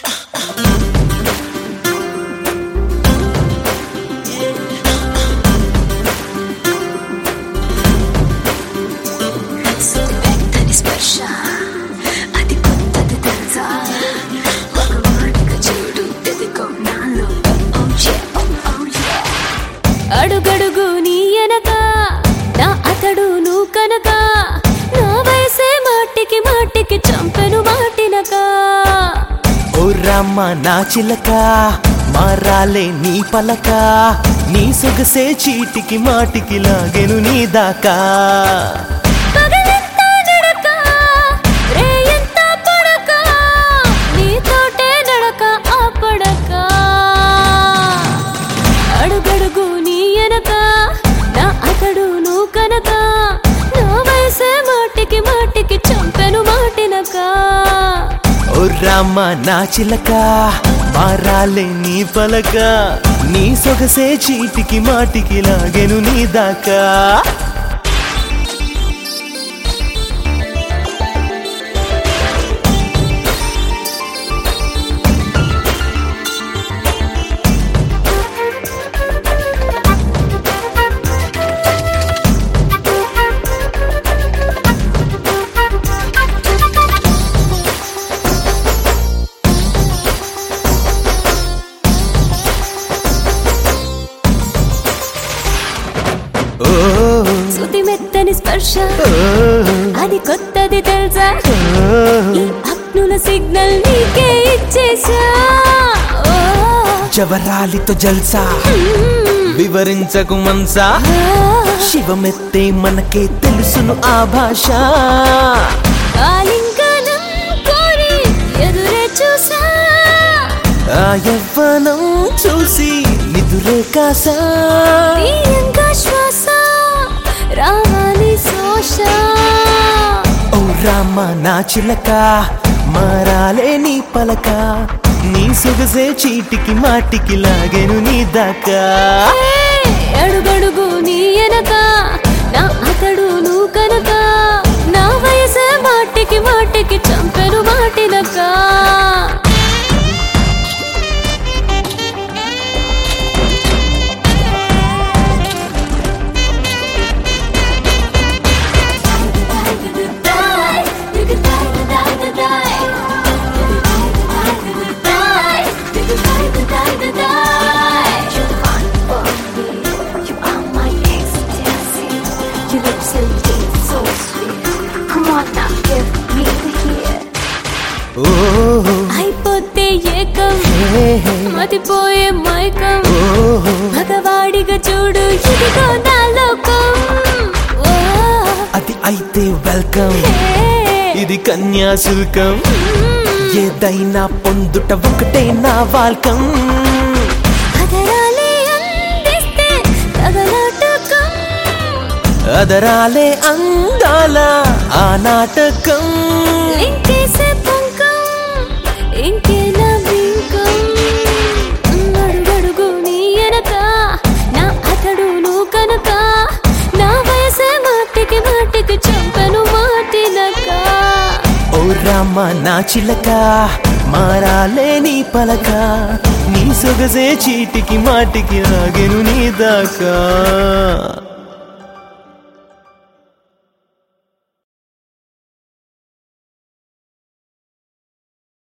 సుతిమెత్తని స్పర్శ అది కొత్తది తెలుసా మగవాడిగా చూడు ఎదిగో నాలో Oh yeah, oh, oh yeah. అడుగడుగు నీ ఎనక నా అతడు నువ్వు కనుక నా వయసే మాటికి మాటికి చంపెను మాటినక ఓ రామ్మ నా చిలక మారాలే నీ పలక నీ సొగసే చీటికి మాటికి లాగెను నీ దాకా పగలెంత నడక రేయంత పడక నీతోటే నడక ఆ పడక అడుగడుగు నీ ఎనక నా అతడు నువ్వు కనుక నా వయసే మాటికి మాటికి చంపెను మాటినక ఓ రామ్మ నా చిలక మారాలే నీ పలక నీ సొగసే చీటికి మాటికి లాగెను నీ దాకా ఓ శృతి మెత్తని స్పర్శ ఓ, అది కొత్తది తెలుసా ఓ. ఈ అగ్నుల సిగ్నల్ నీకే ఇచ్చేసా ఓ, జవరాలితో జల్సా మ్మ్. వివరించకు మనసా ఆ, శివమెత్తే మనకే తెలుసును ఆ భాష ఆలింగనం కోరి ఎదురే చూసా ఆ యవ్వనం చూసి నిదురే కాసా తీయంగా శ్వాస రావాలి శోష ఓ రామ నా చిలక మారాలే నీ పలక నీ సొగసే చీటికి మాటికి లాగెను నీ దాకా ఏ, అడుగడుగు నీ ఎనక నా అతడు నువ్వు కనుక నా వయసే మాటికి మాటికి చంపెను మాటినక You're fine for me. You are my ecstasy. You look so deep, so sweet. Come on now, give me the hit. ఓ అయిపోతే ఏకం హే, హే, మతిపోయే మైకం ఓ మగవాడిగా చూడు ఇదిగో నా లోకం ఓ, అది అయితే వెల్కమ్ హే, ఇది కన్యాశుల్కం ఏదైనా పొందుట ఒకటే నా వాల్కం అదరాలే అందిస్తే తగలాటకం అదరాలే అందాల ఆ నాటకం ఇంకేసే పొంకం ఇంకేనా బింకం అడుగడుగు నీ ఎనక నా అతడు నువ్వు కనుక నా వయసే మాటికి మాటికి చంపను మాటినక ఓ రామ నా చిలక మారాలే నీ పలక నీ సొగసే చీటికి మాటికి లాగెను నీ దాకా